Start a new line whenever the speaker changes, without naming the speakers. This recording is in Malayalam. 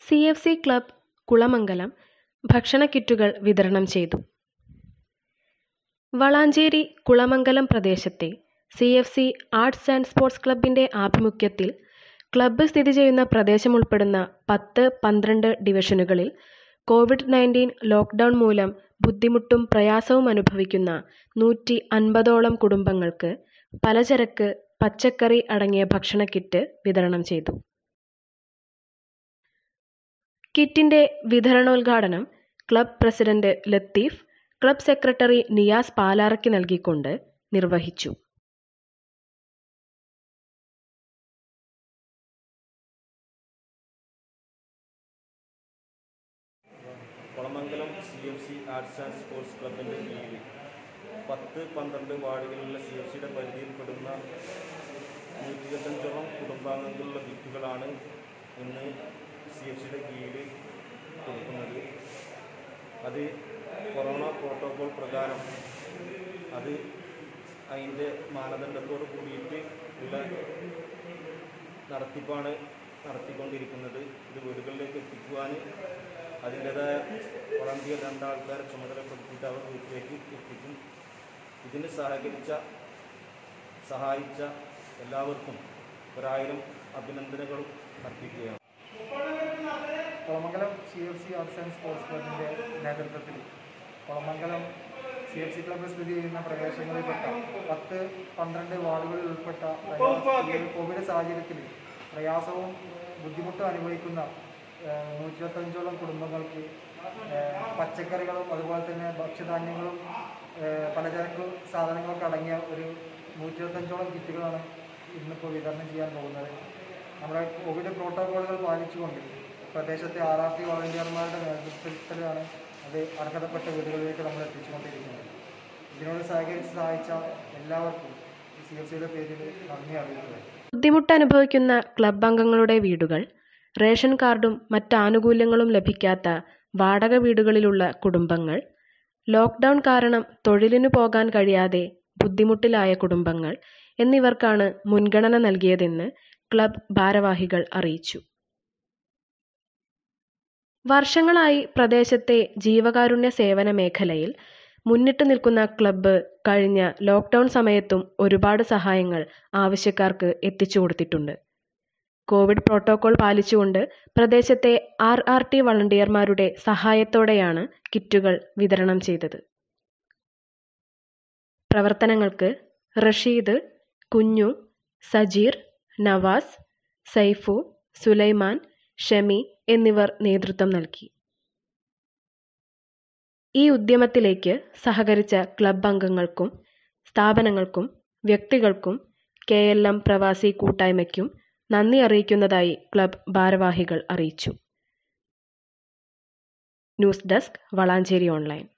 C F C club Kulamangalam ഭക്ഷണ കിറ്റുകൾ വിതരണം ചെയ്തു വളാഞ്ചേരി കുളമംഗലം പ്രദേശത്തെ C F C arts and sports ക്ലബിൻ്റെ ആഭിമുഖ്യത്തിൽ ക്ലബ്ബ് സ്ഥിതി ചെയ്യുന്ന പ്രദേശം ഉൾപ്പെടുന്ന പത്ത് പന്ത്രണ്ട് ഡിവിഷനുകളിൽ കോവിഡ് നയൻറ്റീൻ ലോക്ക്ഡൗൺ മൂലം ബുദ്ധിമുട്ടും പ്രയാസവും അനുഭവിക്കുന്ന നൂറ്റി അൻപതോളം കുടുംബങ്ങൾക്ക് പലചരക്ക് പച്ചക്കറി അടങ്ങിയ ഭക്ഷണ കിറ്റ് വിതരണം ചെയ്തു കിറ്റിന്റെ വിതരണോദ്ഘാടനം club president Latheef club secretary Niyas പാലാറയ്ക്ക് നൽകിക്കൊണ്ട് നിർവഹിച്ചു
Kulamangalam C F C arts and sports ക്ലബിൻ്റെ കീഴിൽ പത്ത് പന്ത്രണ്ട് വാർഡുകളിലുള്ള സി എഫ് സിയുടെ പരിധിയിൽപ്പെടുന്ന നൂറ്റി ഇരുപത്തഞ്ചോളം കുടുംബാംഗങ്ങളുള്ള കിറ്റുകളാണ് ഇന്ന് സി എഫ് സിയുടെ കീഴിൽ കൊടുക്കുന്നത് അത് കൊറോണ പ്രോട്ടോകോൾ പ്രകാരം അത് അതിൻ്റെ മാനദണ്ഡത്തോട് കൂടിയിട്ട് ഉള്ള നടത്തിപ്പാണ് നടത്തിക്കൊണ്ടിരിക്കുന്നത് ഇത് വീടുകളിലേക്ക് എത്തിക്കുവാൻ അതിൻ്റേതായ വളണ്ടിയർ രണ്ടാൾക്കാരെ ചുമതലപ്പെടുത്തിയിട്ട് അവർ വീട്ടിലേക്ക് എത്തിക്കും ഇതിന് സഹകരിച്ച സഹായിച്ച എല്ലാവർക്കും ഒരായിരം അഭിനന്ദനങ്ങളും അർപ്പിക്കുകയാണ്
Kulamangalam C F C arts and sports ക്ലബിൻ്റെ നേതൃത്വത്തിൽ Kulamangalam C F C club സ്ഥിതി ചെയ്യുന്ന പ്രദേശങ്ങളിൽപ്പെട്ട പത്ത് പന്ത്രണ്ട് വാർഡുകളിൽ ഉൾപ്പെട്ട പ്രയാസ- ഈ കോവിഡ് സാഹചര്യത്തിൽ പ്രയാസവും ബുദ്ധിമുട്ടും അനുഭവിക്കുന്ന നൂറ്റി ഇരുപത്തഞ്ചോളം കുടുംബങ്ങൾക്ക് ഏഹ്, പച്ചക്കറികളും അതുപോലെ തന്നെ ഭക്ഷ്യധാന്യങ്ങളും ഏഹ്, പലചരക്ക് സാധനങ്ങളൊക്കെ അടങ്ങിയ ഒരു നൂറ്റി ഇരുപത്തഞ്ചോളം കിറ്റുകളാണ് ഇന്നിപ്പോൾ വിതരണം ചെയ്യാൻ പോകുന്നത് നമ്മുടെ കോവിഡ് പ്രോട്ടോകോളുകൾ പാലിച്ചുകൊണ്ട് പ്രദേശത്തെ ആർ ആർ ടി വളണ്ടിയർമാരുടെ നേതൃത്വത്തിലാണ് അത് അർഹതപ്പെട്ട വീടുകളിലേക്ക് നമ്മൾ എത്തിച്ചുകൊണ്ടിരിക്കുന്നത് ഇതിനോട് സഹകരിച്ച് സഹായിച്ച എല്ലാവർക്കും സി എഫ് സിയുടെ പേരിൽ നന്ദി അറിയിക്കുന്നത്
ബുദ്ധിമുട്ട് അനുഭവിക്കുന്ന ക്ലബ് അംഗങ്ങളുടെ വീടുകൾ റേഷൻ കാർഡും മറ്റ് ആനുകൂല്യങ്ങളും ലഭിക്കാത്ത വാടക വീടുകളിലുള്ള കുടുംബങ്ങൾ ലോക്ക്ഡൗൺ കാരണം തൊഴിലിനു പോകാൻ കഴിയാതെ ബുദ്ധിമുട്ടിലായ കുടുംബങ്ങൾ എന്നിവർക്കാണ് മുൻഗണന നൽകിയതെന്ന് ക്ലബ് ഭാരവാഹികൾ അറിയിച്ചു വർഷങ്ങളായി പ്രദേശത്തെ ജീവകാരുണ്യ സേവന മേഖലയിൽ മുന്നിട്ട് നിൽക്കുന്ന ക്ലബ്ബ് കഴിഞ്ഞ ലോക്ക്ഡൗൺ സമയത്തും ഒരുപാട് സഹായങ്ങൾ ആവശ്യക്കാർക്ക് എത്തിച്ചു കൊടുത്തിട്ടുണ്ട് കോവിഡ് പ്രോട്ടോകോൾ പാലിച്ചുകൊണ്ട് പ്രദേശത്തെ ആർ ആർ ടി വളണ്ടിയർമാരുടെ സഹായത്തോടെയാണ് കിറ്റുകൾ വിതരണം ചെയ്തത് പ്രവർത്തനങ്ങൾക്ക് റഷീദ് കുഞ്ഞു സജീർ നവാസ് സൈഫു സുലൈമാൻ ഷമി എന്നിവർ നേതൃത്വം നൽകി ഈ ഉദ്യമത്തിലേക്ക് സഹകരിച്ച ക്ലബ് അംഗങ്ങൾക്കും സ്ഥാപനങ്ങൾക്കും വ്യക്തികൾക്കും കെ എൽ എം പ്രവാസി കൂട്ടായ്മയ്ക്കും നന്ദി അറിയിക്കുന്നതായി ക്ലബ് ഭാരവാഹികൾ അറിയിച്ചു ന്യൂസ് ഡെസ്ക് വളാഞ്ചേരി ഓൺലൈൻ